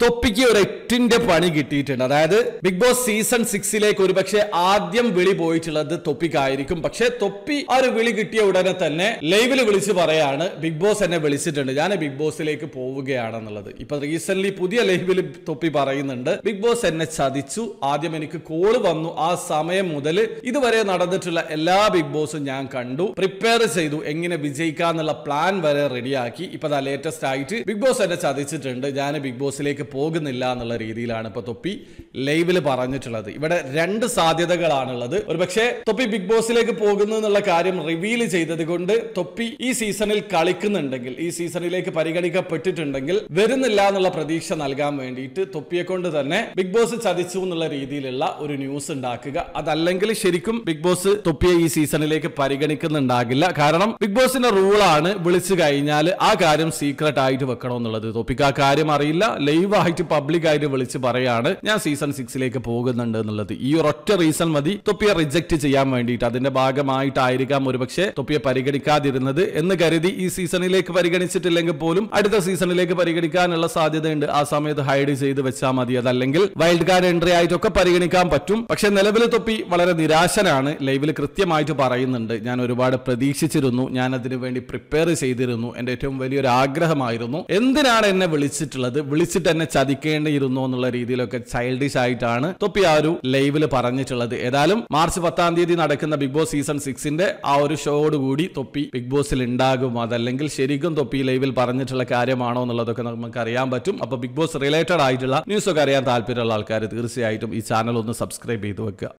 തൊപ്പിക്ക് ഒരു എട്ടിന്റെ പണി കിട്ടിയിട്ടുണ്ട് അതായത് ബിഗ് ബോസ് സീസൺ സിക്സിലേക്ക് ഒരുപക്ഷെ ആദ്യം വിളി പോയിട്ടുള്ളത് തൊപ്പിക്കായിരിക്കും പക്ഷെ തൊപ്പി ആ ഒരു വിളി കിട്ടിയ ഉടനെ തന്നെ ലൈവിൽ വിളിച്ച് പറയാണ് ബിഗ് ബോസ് എന്നെ വിളിച്ചിട്ടുണ്ട് ഞാൻ ബിഗ് ബോസിലേക്ക് പോവുകയാണെന്നുള്ളത് ഇപ്പൊ റീസെന്റ് പുതിയ ലൈവിൽ തൊപ്പി പറയുന്നുണ്ട് ബിഗ് ബോസ് എന്നെ ചതിച്ചു ആദ്യം എനിക്ക് കോള് വന്നു ആ സമയം മുതൽ ഇതുവരെ നടന്നിട്ടുള്ള എല്ലാ ബിഗ് ബോസും ഞാൻ കണ്ടു പ്രിപ്പയർ ചെയ്തു എങ്ങനെ വിജയിക്കാന്നുള്ള പ്ലാൻ വരെ റെഡിയാക്കി ഇപ്പൊ ദാ ലേറ്റസ്റ്റ് ആയിട്ട് ബിഗ് ബോസ് എന്നെ ചതിച്ചിട്ടുണ്ട് ഞാൻ ബിഗ് ബോസിലേക്ക് പോകുന്നില്ല എന്നുള്ള രീതിയിലാണ് ഇപ്പൊ തൊപ്പി ലൈവിൽ പറഞ്ഞിട്ടുള്ളത് ഇവിടെ രണ്ട് സാധ്യതകളാണുള്ളത് ഒരുപക്ഷെ തൊപ്പി ബിഗ് ബോസിലേക്ക് പോകുന്നു എന്നുള്ള കാര്യം റിവീൽ ചെയ്തത് കൊണ്ട് തൊപ്പി ഈ സീസണിൽ കളിക്കുന്നുണ്ടെങ്കിൽ ഈ സീസണിലേക്ക് പരിഗണിക്കപ്പെട്ടിട്ടുണ്ടെങ്കിൽ വരുന്നില്ല എന്നുള്ള പ്രതീക്ഷ നൽകാൻ വേണ്ടിയിട്ട് തൊപ്പിയെ കൊണ്ട് തന്നെ ബിഗ് ബോസ് ചതിച്ചു എന്നുള്ള രീതിയിലുള്ള ഒരു ന്യൂസ് ഉണ്ടാക്കുക അതല്ലെങ്കിൽ ശരിക്കും ബിഗ് ബോസ് തൊപ്പിയെ ഈ സീസണിലേക്ക് പരിഗണിക്കുന്നുണ്ടാകില്ല കാരണം ബിഗ് ബോസിന്റെ റൂളാണ് വിളിച്ചു കഴിഞ്ഞാൽ ആ കാര്യം സീക്രട്ട് ആയിട്ട് വെക്കണമെന്നുള്ളത് തൊപ്പിക്ക് ആ കാര്യം അറിയില്ല ലൈവ് ആയിട്ട് പബ്ലിക് ആയിട്ട് വിളിച്ച് പറയാണ് ഞാൻ സീസൺ സിക്സിലേക്ക് പോകുന്നുണ്ട് എന്നുള്ളത് ഈ ഒരൊറ്റ റീസൺ മതി തൊപ്പിയെ റിജക്ട് ചെയ്യാൻ വേണ്ടിയിട്ട് അതിന്റെ ഭാഗമായിട്ടായിരിക്കാം ഒരുപക്ഷെ തൊപ്പിയെ പരിഗണിക്കാതിരുന്നത് എന്ന് കരുതി ഈ സീസണിലേക്ക് പരിഗണിച്ചിട്ടില്ലെങ്കിൽ പോലും അടുത്ത സീസണിലേക്ക് പരിഗണിക്കാനുള്ള സാധ്യതയുണ്ട് ആ സമയത്ത് ഹൈഡ് ചെയ്ത് വെച്ചാൽ മതി അതല്ലെങ്കിൽ വൈൽഡ് കാർഡ് എൻട്രി ആയിട്ടൊക്കെ പരിഗണിക്കാൻ പറ്റും പക്ഷെ നിലവിൽ തൊപ്പി വളരെ നിരാശനാണ് ലൈവിൽ കൃത്യമായിട്ട് പറയുന്നുണ്ട് ഞാൻ ഒരുപാട് പ്രതീക്ഷിച്ചിരുന്നു ഞാൻ അതിനു വേണ്ടി പ്രിപ്പയർ ചെയ്തിരുന്നു എന്റെ ഏറ്റവും വലിയൊരു ആഗ്രഹമായിരുന്നു എന്തിനാണ് എന്നെ വിളിച്ചിട്ടുള്ളത് വിളിച്ചിട്ട് എന്നെ ചതിക്കേണ്ടിയിരുന്നു എന്നുള്ള രീതിയിലൊക്കെ ചൈൽഡിഷ് ആയിട്ടാണ് തൊപ്പി ആ ഒരു ലൈവിൽ പറഞ്ഞിട്ടുള്ളത് ഏതായാലും മാർച്ച് പത്താം തീയതി നടക്കുന്ന ബിഗ് ബോസ് സീസൺ സിക്സിന്റെ ആ ഒരു ഷോയോട് കൂടി തൊപ്പി ബിഗ് ബോസിൽ ഉണ്ടാകും അതല്ലെങ്കിൽ ശരിക്കും തൊപ്പി ലൈവിൽ പറഞ്ഞിട്ടുള്ള കാര്യമാണോ എന്നുള്ളതൊക്കെ നമുക്ക് അറിയാൻ പറ്റും അപ്പൊ ബിഗ് ബോസ് റിലേറ്റഡ് ആയിട്ടുള്ള ന്യൂസ് ഒക്കെ അറിയാൻ താല്പര്യമുള്ള ആൾക്കാർ തീർച്ചയായിട്ടും ഈ ചാനൽ ഒന്ന് സബ്സ്ക്രൈബ് ചെയ്ത് വെക്കുക